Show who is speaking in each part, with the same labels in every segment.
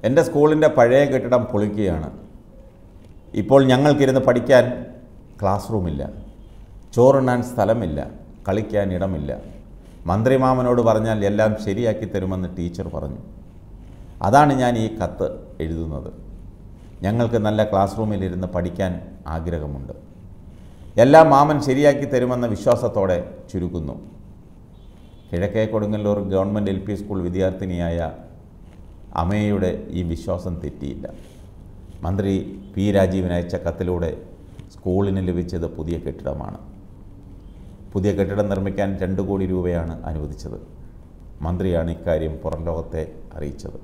Speaker 1: എൻ്റെ സ്കൂളിൻ്റെ പഴയ കെട്ടിടം പൊളിക്കുകയാണ് ഇപ്പോൾ ഞങ്ങൾക്കിരുന്ന് പഠിക്കാൻ ക്ലാസ് റൂമില്ല ചോറുണ്ണാൻ സ്ഥലമില്ല കളിക്കാൻ ഇടമില്ല മന്ത്രിമാമനോട് പറഞ്ഞാൽ എല്ലാം ശരിയാക്കി തരുമെന്ന് ടീച്ചർ പറഞ്ഞു അതാണ് ഞാൻ ഈ കത്ത് എഴുതുന്നത് ഞങ്ങൾക്ക് നല്ല ക്ലാസ് റൂമിലിരുന്ന് പഠിക്കാൻ ആഗ്രഹമുണ്ട് എല്ലാം മാമൻ ശരിയാക്കി തരുമെന്ന വിശ്വാസത്തോടെ ചുരുക്കുന്നു കിഴക്കേ Kodungallur government L P school വിദ്യാർത്ഥിനിയായ അമേയുടെ ഈ വിശ്വാസം തെറ്റിയില്ല മന്ത്രി പി രാജീവൻ അയച്ച കത്തിലൂടെ സ്കൂളിന് ലഭിച്ചത് പുതിയ കെട്ടിടമാണ് പുതിയ കെട്ടിടം നിർമ്മിക്കാൻ രണ്ട് കോടി രൂപയാണ് അനുവദിച്ചത് മന്ത്രിയാണ് ഇക്കാര്യം പുറം ലോകത്തെ അറിയിച്ചത്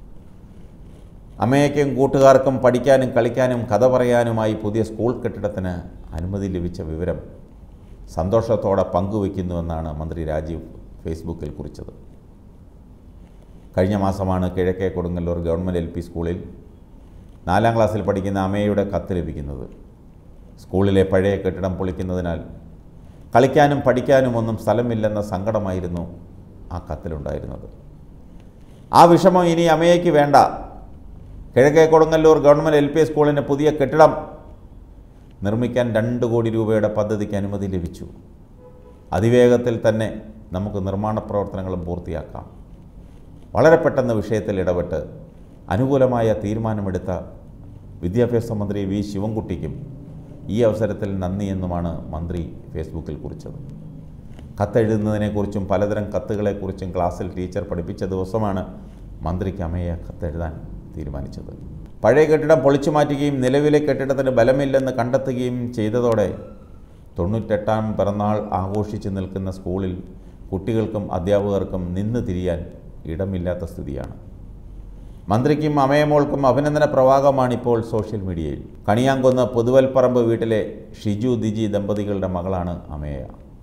Speaker 1: അമ്മയ്ക്കും കൂട്ടുകാർക്കും പഠിക്കാനും കളിക്കാനും കഥ പറയാനുമായി പുതിയ സ്കൂൾ കെട്ടിടത്തിന് അനുമതി ലഭിച്ച വിവരം സന്തോഷത്തോടെ പങ്കുവയ്ക്കുന്നുവെന്നാണ് മന്ത്രി രാജീവ് ഫേസ്ബുക്കിൽ കുറിച്ചത് കഴിഞ്ഞ മാസമാണ് കിഴക്കേ കൊടുങ്ങല്ലൂർ ഗവൺമെൻറ് എൽ പി സ്കൂളിൽ നാലാം ക്ലാസ്സിൽ പഠിക്കുന്ന അമ്മയുടെ കത്ത് ലഭിക്കുന്നത് സ്കൂളിലെ പഴയ കെട്ടിടം പൊളിക്കുന്നതിനാൽ കളിക്കാനും പഠിക്കാനും ഒന്നും സ്ഥലമില്ലെന്ന സങ്കടമായിരുന്നു ആ കത്തിലുണ്ടായിരുന്നത് ആ വിഷമം ഇനി അമ്മയ്ക്ക് വേണ്ട കിഴക്കേ കൊടുങ്ങല്ലൂർ ഗവൺമെൻറ് എൽ പി സ്കൂളിന് പുതിയ കെട്ടിടം നിർമ്മിക്കാൻ രണ്ട് കോടി രൂപയുടെ പദ്ധതിക്ക് അനുമതി ലഭിച്ചു അതിവേഗത്തിൽ തന്നെ നമുക്ക് നിർമ്മാണ പ്രവർത്തനങ്ങളും പൂർത്തിയാക്കാം വളരെ പെട്ടെന്ന് വിഷയത്തിൽ ഇടപെട്ട് അനുകൂലമായ തീരുമാനമെടുത്ത വിദ്യാഭ്യാസ മന്ത്രി വി ശിവൻകുട്ടിക്കും ഈ അവസരത്തിൽ നന്ദിയെന്നുമാണ് മന്ത്രി ഫേസ്ബുക്കിൽ കുറിച്ചത് കത്തെഴുതുന്നതിനെക്കുറിച്ചും പലതരം കത്തുകളെക്കുറിച്ചും ക്ലാസ്സിൽ ടീച്ചർ പഠിപ്പിച്ച ദിവസമാണ് മന്ത്രിക്ക് അമ്മയെ കത്തെഴുതാൻ തീരുമാനിച്ചത് പഴയ കെട്ടിടം പൊളിച്ചു മാറ്റുകയും നിലവിലെ കെട്ടിടത്തിന് ബലമില്ലെന്ന് കണ്ടെത്തുകയും ചെയ്തതോടെ തൊണ്ണൂറ്റെട്ടാം പിറന്നാൾ ആഘോഷിച്ച് നിൽക്കുന്ന സ്കൂളിൽ കുട്ടികൾക്കും അധ്യാപകർക്കും നിന്ന് തിരിയാൻ ഇടമില്ലാത്ത സ്ഥിതിയാണ് മന്ത്രിക്കും അമയമോൾക്കും അഭിനന്ദന പ്രവാഹമാണിപ്പോൾ സോഷ്യൽ മീഡിയയിൽ കണിയാങ്കൊന്ന് പുതുവൽപ്പറമ്പ് വീട്ടിലെ ഷിജു ദിജി ദമ്പതികളുടെ മകളാണ് അമേയ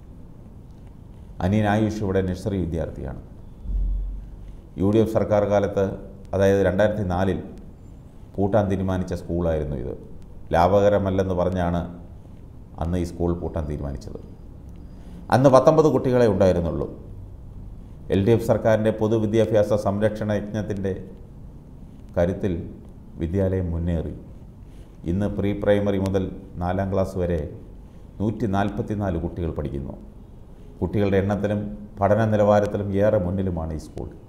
Speaker 1: അനിയൻ ആയുഷ് ഇവിടെ നഴ്സറി വിദ്യാർത്ഥിയാണ് യു ഡി എഫ് സർക്കാർ കാലത്ത് അതായത് രണ്ടായിരത്തി നാലിൽ പൂട്ടാൻ തീരുമാനിച്ച സ്കൂളായിരുന്നു ഇത് ലാഭകരമല്ലെന്ന് പറഞ്ഞാണ് അന്ന് ഈ സ്കൂൾ പൂട്ടാൻ തീരുമാനിച്ചത് അന്ന് പത്തൊമ്പത് കുട്ടികളെ ഉണ്ടായിരുന്നുള്ളൂ എൽ ഡി എഫ് സർക്കാരിൻ്റെ പൊതുവിദ്യാഭ്യാസ സംരക്ഷണ യജ്ഞത്തിൻ്റെ കരുത്തിൽ വിദ്യാലയം മുന്നേറി ഇന്ന് പ്രീ പ്രൈമറി മുതൽ നാലാം ക്ലാസ് വരെ നൂറ്റി നാൽപ്പത്തിനാല് കുട്ടികൾ പഠിക്കുന്നു കുട്ടികളുടെ എണ്ണത്തിലും പഠന നിലവാരത്തിലും ഏറെ മുന്നിലുമാണ് ഈ സ്കൂൾ